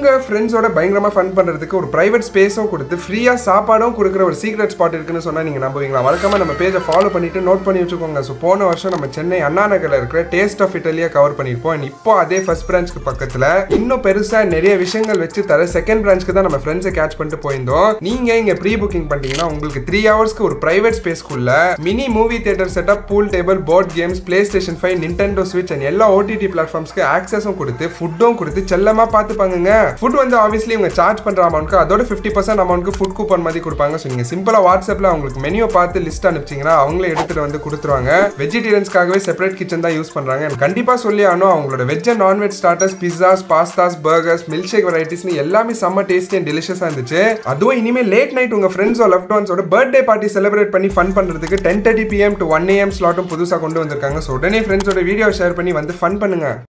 உங்க ஃப்ரெண்ட்ஸோட பயங்கரமா ஃபன் பண்றதுக்கு ஒரு பிரைவேட் ஸ்பேஸும் கொடுத்து ஃப்ரீயா சாப்பாடும் கொடுக்குற ஒரு சீக்ரெட் ஸ்பாட் இருக்குன்னு சொன்னா நீங்க நம்புவீங்களா மறக்காம நம்ம பேஜை ஃபாலோ பண்ணிட்டு நோட் பண்ணி வச்சுக்கோங்க ஸோ போன வருஷம் நம்ம சென்னை அண்ணா நகர்ல இருக்கிற டேஸ்ட் ஆஃப் இட்டலியா கவர் பண்ணிருப்போம் And இப்போ அதே ஃபர்ஸ்ட் பிரான்ச்க்கு பக்கத்துல இன்னும் பெருசா நிறைய விஷயங்கள் வச்சு தர செகண்ட் பிரான்ச்க்கு தான் நம்ம ஃப்ரெண்ட்ஸை கேட்ச் பண்ணிட்டு போயிருந்தோம் நீங்க இங்க ப்ரீ புக்கிங் பண்ணிட்டீங்கன்னா உங்களுக்கு த்ரீ ஹவர்ஸ்க்கு ஒரு பிரைவேட் ஸ்பேஸ்க்குள்ள mini movie theatre setup pool table board games PlayStation five Nintendo ஸ்விட்ச் அண்ட் எல்லா ஓடிடி பிளாட்ஃபார்ம்ஸ்க்கு ஆக்சஸும் கொடுத்து ஃபுட்டும் கொடுத்து செல்லமா பார்த்துப்பாங்க ஃபுட் வந்து ஆப்வியஸ்லி இவங்க சார்ஜ் பண்ற அமௌண்ட்க்கு அதோட ஃபிஃப்டி பர்சன்ட் அமௌண்ட்க்கு ஃபுட் கூப்பன் மாதிரி கொடுப்பாங்க ஸோ நீங்க சிம்பிளா வாட்ஸ்அப்ல அவங்களுக்கு மெனுவை பார்த்து லிஸ்ட் அனுப்பிச்சிங்கன்னா அவங்களே எடுத்துட்டு வந்து கொடுத்துருவாங்க வெஜிடேரியன்ஸ்க்காகவே செப்பரேட் கிச்சன் தான் யூஸ் பண்றாங்க And கண்டிப்பா சொல்லி ஆனோம் அவங்களோட veg and nonveg starters pizzas pastas burgers milkshake வெரைட்டிஸ்னு எல்லாமே செம்ம டேஸ்டி அண்ட் டெலிஷியஸா இருந்துச்சு அதுவும் இனிமேல் லேட் நைட் உங்க ஃப்ரெண்ட்ஸோ லவ்ட் ஒன்ஸோட பர்த்டே பார்ட்டி செலிப்ரேட் பண்ணி ஃபன் பண்றதுக்கு ten thirty PM to one AM ஸ்லாட்டும் புதுசாக கொண்டு வந்திருக்காங்க ஸோ உடனே ஃப்ரெண்ட்ஸோட வீடியோ ஷேர் பண்ணி வந்து ஃபன் பண்ணுங்க